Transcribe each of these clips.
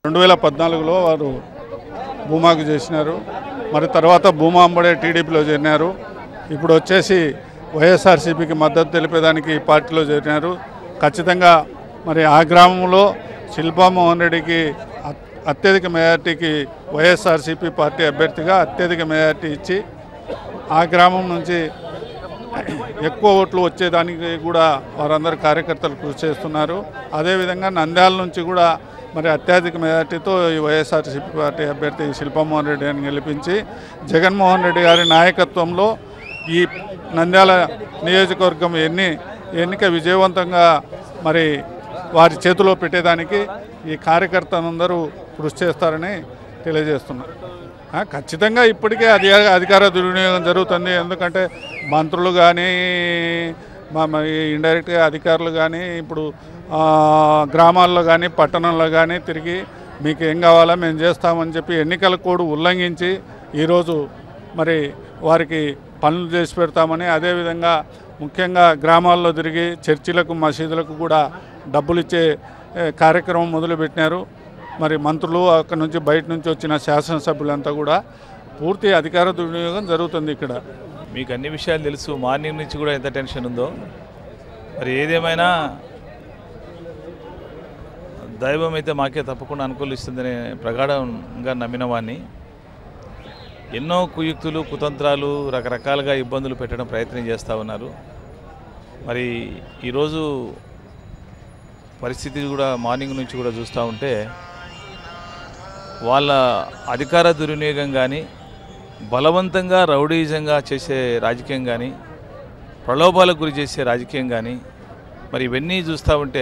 రెండు వేల పద్నాలుగులో వారు భూమాకు చేసినారు మరి తర్వాత భూమా అంబడే టీడీపీలో చేరినారు ఇప్పుడు వచ్చేసి వైఎస్ఆర్సీపీకి మద్దతు తెలిపేదానికి ఈ పార్టీలో చేరినారు ఖచ్చితంగా మరి ఆ గ్రామంలో శిల్పా మోహన్ రెడ్డికి అత్- అత్యధిక మెజార్టీకి వైఎస్ఆర్సీపీ పార్టీ అభ్యర్థిగా అత్యధిక మెజార్టీ ఇచ్చి ఆ గ్రామం నుంచి ఎక్కువ ఓట్లు వచ్చేదానికి కూడా వారందరు కార్యకర్తలు కృషి చేస్తున్నారు అదేవిధంగా నంద్యాల నుంచి కూడా మరి అత్యధిక మెజార్టీతో ఈ వైఎస్ఆర్సీపీ పార్టీ అభ్యర్థి శిల్పమోహన్ రెడ్డి అని గెలిపించి జగన్మోహన్ రెడ్డి గారి నాయకత్వంలో ఈ నంద్యాల నియోజకవర్గం ఎన్ని ఎన్నిక విజయవంతంగా మరి వారి చేతిలో పెట్టేదానికి ఈ కార్యకర్తలందరూ కృషి చేస్తారని తెలియజేస్తున్నారు ఆ, ఖచ్చితంగా ఇప్పటికే అధి అధికార దుర్వినియోగం జరుగుతుంది ఎందుకంటే మంత్రులు కానీ మా ఇండైరెక్ట్గా అధికారులు కానీ ఇప్పుడు ఆ, గ్రామాల్లో కానీ పట్టణంలో కానీ తిరిగి మీకు ఏం కావాలా మేము చేస్తామని చెప్పి ఎన్నికల కోడ్ ఉల్లంఘించి ఈరోజు మరి వారికి పనులు చేసి పెడతామని అదేవిధంగా ముఖ్యంగా గ్రామాల్లో తిరిగి చర్చిలకు మసీదులకు కూడా డబ్బులు ఇచ్చే ఏ, కార్యక్రమం మొదలుపెట్టినారు మరి మంత్రులు అక్కడి నుంచి బయట నుంచి వచ్చిన శాసనసభ్యులంతా కూడా పూర్తి అధికార దుర్వినియోగం జరుగుతుంది ఇక్కడ మీకు అన్ని విషయాలు తెలుసు మార్నింగ్ నుంచి కూడా ఎంత టెన్షన్ ఉందో మరి ఏదేమైనా దైవం అయితే మాకే తప్పకుండా అనుకూలిస్తుందనే ప్రగాఢంగా నమ్మిన వాడిని ఎన్నో కుయుక్తులు కుతంత్రాలు రకరకాలుగా ఇబ్బందులు పెట్టడం ప్రయత్నం చేస్తూ ఉన్నారు మరి ఈరోజు పరిస్థితి కూడా మార్నింగ్ నుంచి కూడా చూస్తూ ఉంటే వాళ్ళ అధికార దుర్వినియోగం కానీ బలవంతంగా రౌడీజంగా చేసే రాజకీయం కానీ ప్రలోభాలకు గురి చేసే రాజకీయం కానీ మరి ఇవన్నీ చూస్తూ ఉంటే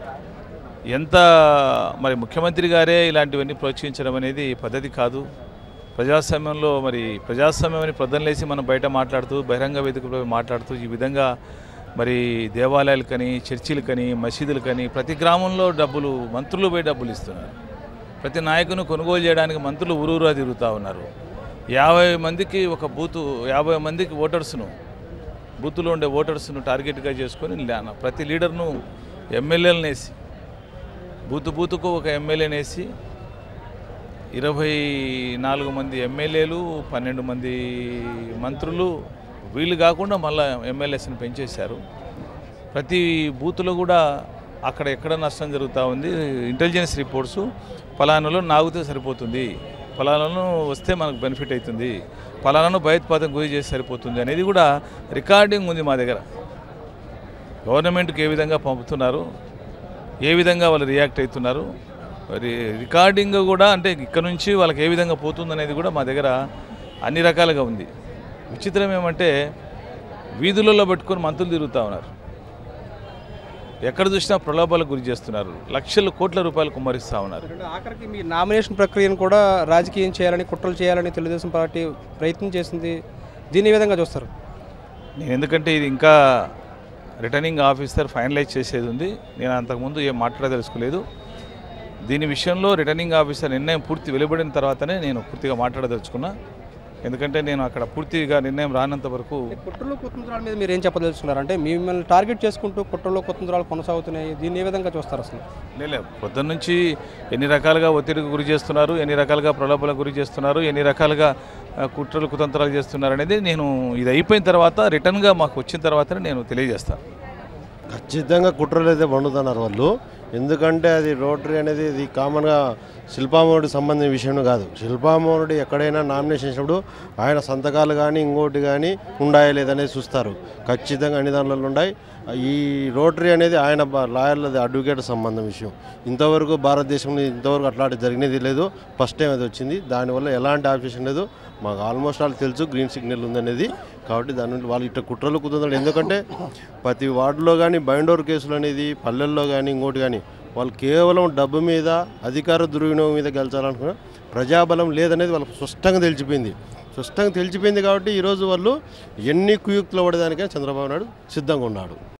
ఎంత మరి ముఖ్యమంత్రి గారే ఇలాంటివన్నీ ప్రోత్సహించడం అనేది పద్ధతి కాదు ప్రజాస్వామ్యంలో మరి ప్రజాస్వామ్యం ప్రొద్దనలేసి మనం బయట మాట్లాడుతూ బహిరంగ వేదికలో మాట్లాడుతూ ఈ విధంగా మరి దేవాలయాలకని చర్చిలకని మసీదులకని ప్రతి గ్రామంలో డబ్బులు మంత్రులు పోయి డబ్బులు ఇస్తున్నారు ప్రతి నాయకుని కొనుగోలు చేయడానికి మంత్రులు ఊరూరా తిరుగుతూ ఉన్నారు యాభై మందికి ఒక బూతు యాభై మందికి ఓటర్స్ను బూత్లో ఉండే ఓటర్స్ను టార్గెట్గా చేసుకొని లా- ప్రతి లీడర్ను ఎమ్మెల్యేలను వేసి బూతు బూతుకు ఒక ఎమ్మెల్యేని వేసి ఇరవై నాలుగు మంది ఎమ్మెల్యేలు పన్నెండు మంది మంత్రులు వీళ్ళు కాకుండా మళ్ళీ ఎమ్మెల్యేస్ని పెంచేశారు ప్రతి బూత్లో కూడా అక్కడ ఎక్కడ నష్టం జరుగుతూ ఉంది ఇంటెలిజెన్స్ రిపోర్ట్స్ ఫలానాలో నాగితే సరిపోతుంది ఫలానాను వస్తే మనకు బెనిఫిట్ అవుతుంది ఫలానాను భయోత్పాదం గురి చేసి సరిపోతుంది అనేది కూడా రికార్డింగ్ ఉంది మా దగ్గర గవర్నమెంట్కి ఏ విధంగా పంపుతున్నారు ఏ విధంగా వాళ్ళు రియాక్ట్ అవుతున్నారు మరి రికార్డింగ్ కూడా అంటే ఇక్కడ నుంచి వాళ్ళకి ఏ విధంగా పోతుంది అనేది కూడా మా దగ్గర అన్ని రకాలుగా ఉంది విచిత్రం ఏమంటే వీధులలో పెట్టుకొని మంత్రులు తిరుగుతూ ఉన్నారు ఎక్కడ చూసినా ప్రలోభాలకు గురి చేస్తున్నారు లక్షల కోట్ల రూపాయలు కుమ్మరిస్తూ ఉన్నారు అంటే ఆఖరికి మీ నామినేషన్ ప్రక్రియను కూడా రాజకీయం చేయాలని కుట్రలు చేయాలని తెలుగుదేశం పార్టీ ప్రయత్నం చేసింది దీని ఏ విధంగా చూస్తారు నేను ఎందుకంటే ఇది ఇంకా రిటర్నింగ్ ఆఫీసర్ ఫైనలైజ్ చేసేది ఉంది నేను అంతకుముందు ఏం మాట్లాడదలుచుకోలేదు దీని విషయంలో రిటర్నింగ్ ఆఫీసర్ నిర్ణయం పూర్తి వెలువడిన తర్వాతనే నేను పూర్తిగా మాట్లాడదలుచుకున్నా ఎందుకంటే నేను అక్కడ పూర్తిగా నిర్ణయం రానంత వరకు కుట్రలు కుతంత్రాల మీద మీరు ఏం చెప్పదలుచుకున్నారు అంటే మిమ్మల్ని టార్గెట్ చేసుకుంటూ కుట్రలు కుతంత్రాలు కొనసాగుతున్నాయి దీన్ని ఏ విధంగా చూస్తారు అసలు లేదు పొద్దున్న నుంచి ఎన్ని రకాలుగా ఒత్తిడికి గురి చేస్తున్నారు ఎన్ని రకాలుగా ప్రలోభాలకు గురి చేస్తున్నారు ఎన్ని రకాలుగా ఆ, కుట్రలు కుతంత్రాలు చేస్తున్నారు అనేది నేను ఇది అయిపోయిన తర్వాత రిటర్న్గా మాకు వచ్చిన తర్వాతనే నేను తెలియజేస్తాను ఖచ్చితంగా కుట్రలు అయితే పండుతున్నారు వాళ్ళు ఎందుకంటే అది రోటరీ అనేది ఇది కామన్గా శిల్పామోహనుడికి సంబంధించిన విషయం కాదు శిల్పామోహనుడు ఎక్కడైనా నామినేషన్ చేసినప్పుడు ఆయన సంతకాలు కానీ ఇంకోటి కానీ ఉండాయా లేదనేది చూస్తారు ఖచ్చితంగా అన్ని దాంట్లో ఉన్నాయి ఈ రోటరీ అనేది ఆయన బ- లాయర్లది అడ్వకేట్ సంబంధం విషయం ఇంతవరకు భారతదేశంలో ఇంతవరకు అట్లాంటి జరిగినది లేదు ఫస్ట్ టైం అది వచ్చింది దానివల్ల ఎలాంటి ఆబ్జెక్షన్ లేదు మాకు ఆల్మోస్ట్ వాళ్ళు తెలుసు గ్రీన్ సిగ్నల్ ఉందనేది కాబట్టి దాని నుండి వాళ్ళు ఇట్లా కుట్రలు కుదరదు ఎందుకంటే ప్రతి వార్డులో కానీ బైండోర్ కేసులు అనేది పల్లెల్లో కానీ ఇంకోటి కానీ వాళ్ళు కేవలం డబ్బు మీద అధికార దుర్వినియోగం మీద గెలిచాలనుకున్న ప్రజాబలం లేదనేది వాళ్ళకి స్పష్టంగా తెలిసిపోయింది స్పష్టంగా తెలిసిపోయింది కాబట్టి ఈరోజు వాళ్ళు ఎన్ని కుయుక్తులు పడేదానికైనా చంద్రబాబు నాయుడు సిద్ధంగా ఉన్నాడు